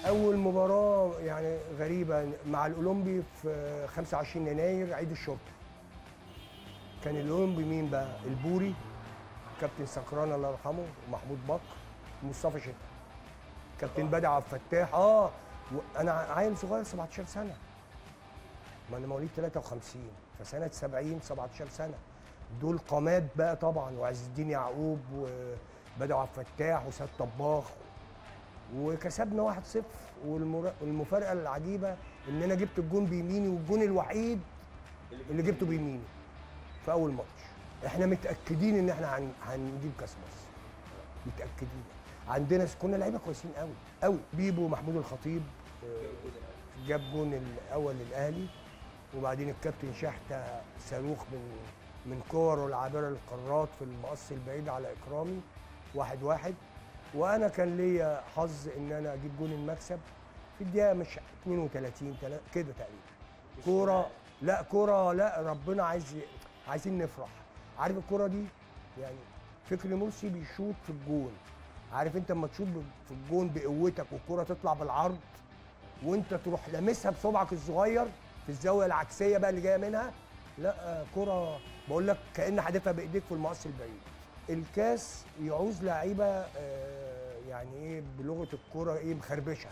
اول مباراه يعني غريبه مع الاولمبي في 25 يناير عيد الشرطه كان الاولمبي مين بقى البوري كابتن سكران الله يرحمه ومحمود بكر ومصطفى شتا كابتن بدع عبد الفتاح اه انا عيل صغير 17 سنه ما انا مواليد 53 فسنه 70 17 سنه دول قامات بقى طبعا وعز الدين يعقوب وبدع عبد الفتاح وسيد طباخ وكسبنا 1-0 والمر- والمفارقه العجيبه ان انا جبت الجون بيميني والجون الوحيد اللي جبته بيميني في اول ماتش احنا متاكدين ان احنا هن- هنجيب كاس مصر متاكدين عندنا كنا لعيبه كويسين قوي قوي بيبو محمود الخطيب آه، جاب جون الاول للاهلي وبعدين الكابتن شحته صاروخ من من كور العابره للقارات في المقص البعيد على اكرامي واحد واحد وانا كان ليا حظ ان انا اجيب جون المكسب في الدقيقه مش 32 تلا- كده تقريبا كوره لا كوره لا ربنا عايز ي- عايزين نفرح عارف الكوره دي يعني فكري مرسي بيشوط في الجون عارف انت لما تشوط ب- في الجون بقوتك والكوره تطلع بالعرض وانت تروح لامسها بصبعك الصغير في الزاويه العكسيه بقى اللي جايه منها لا كرة بقول لك كأن حادفها بايديك في المقص البعيد الكاس يعوز لعيبه آه، يعني ايه بلغه الكوره ايه مخربشه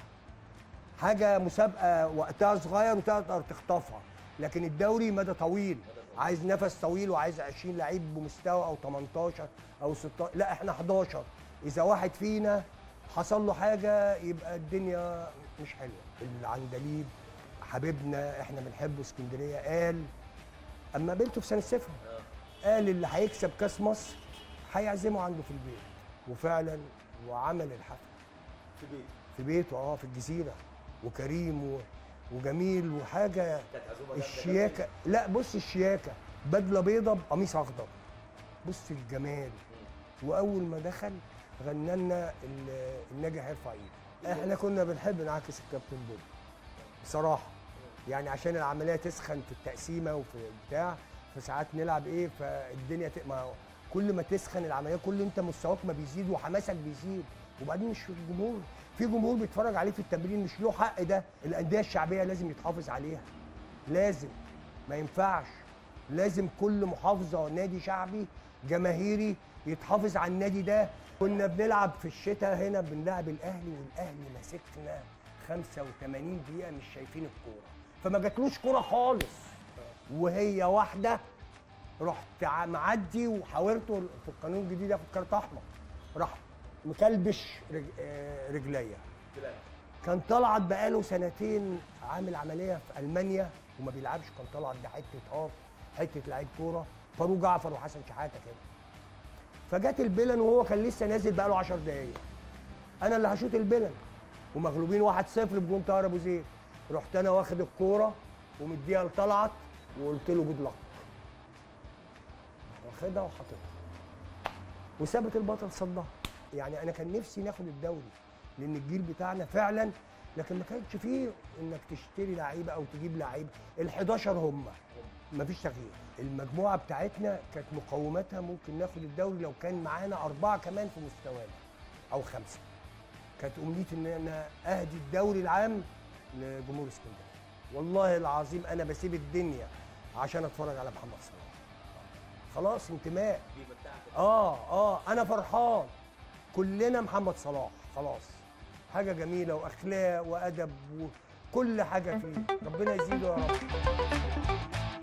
حاجه مسابقه وقتها صغير وتقدر تخطفها لكن الدوري مدى طويل عايز نفس طويل وعايز 20 لعيب بمستوى او 18 او 16 لا احنا 11 اذا واحد فينا حصل له حاجه يبقى الدنيا مش حلوه العندليب حبيبنا احنا بنحبه اسكندريه قال اما قابلته في سنه صفر قال اللي هيكسب كاس مصر هيعزمه عنده في البيت وفعلا وعمل الحفله في بيت في بيته اه في الجزيره وكريم و... وجميل وحاجه كانت عزومه جامدة الشياكه لا بص الشياكه بدله بيضه بقميص اخضر بص الجمال واول ما دخل غنى لنا ال- الناجح يرفع ايده احنا كنا بنحب نعكس الكابتن بوب بصراحه يعني عشان العمليه تسخن في التقسيمه وفي بتاع فساعات نلعب ايه فالدنيا ت... ما هو كل ما تسخن العمليه كل انت مستواك ما بيزيد وحماسك بيزيد وبعدين مش الجمهور في جمهور بيتفرج عليه في التمرين مش له حق ده الانديه الشعبيه لازم يتحافظ عليها لازم ما ينفعش لازم كل محافظه نادي شعبي جماهيري يتحافظ على النادي ده كنا بنلعب في الشتاء هنا بنلعب الاهلي والاهلي ماسكنا 85 دقيقه مش شايفين الكوره فما جاتلوش كوره خالص وهي واحده رحت ع- معدي وحاورته في القانون الجديد ياخد كارت احمر راح مكلبش رج... آه، رجليا طلع. كان طلعت بقاله سنتين عامل عمليه في المانيا وما بيلعبش كان طلعت ده حته هاف حته لعيب كوره فاروق جعفر وحسن شحاته كده فجت البلن وهو كان لسه نازل بقاله 10 دقايق انا اللي هشوط البلن ومغلوبين 1-0 بجون طاهر ابو زيد رحت انا واخد الكوره ومديها لطلعت وقلت له جود لك واخدها وحاططها وثابت البطل صدها يعني انا كان نفسي ناخد الدوري لان الجيل بتاعنا فعلا لكن ما كانش فيه انك تشتري لعيبه او تجيب لعيبه ال11 هم مفيش تغيير المجموعه بتاعتنا كانت مقوماتها ممكن ناخد الدوري لو كان معانا اربعه كمان في مستوانا او خمسه كانت امنيتي ان انا اهدي الدوري العام لجمهور اسكندريه والله العظيم انا بسيب الدنيا عشان اتفرج على محمد صلاح خلاص انتماء بيمتعك اه اه انا فرحان كلنا محمد صلاح خلاص حاجه جميله واخلاق وادب وكل حاجه فيه ربنا يزيده يا رب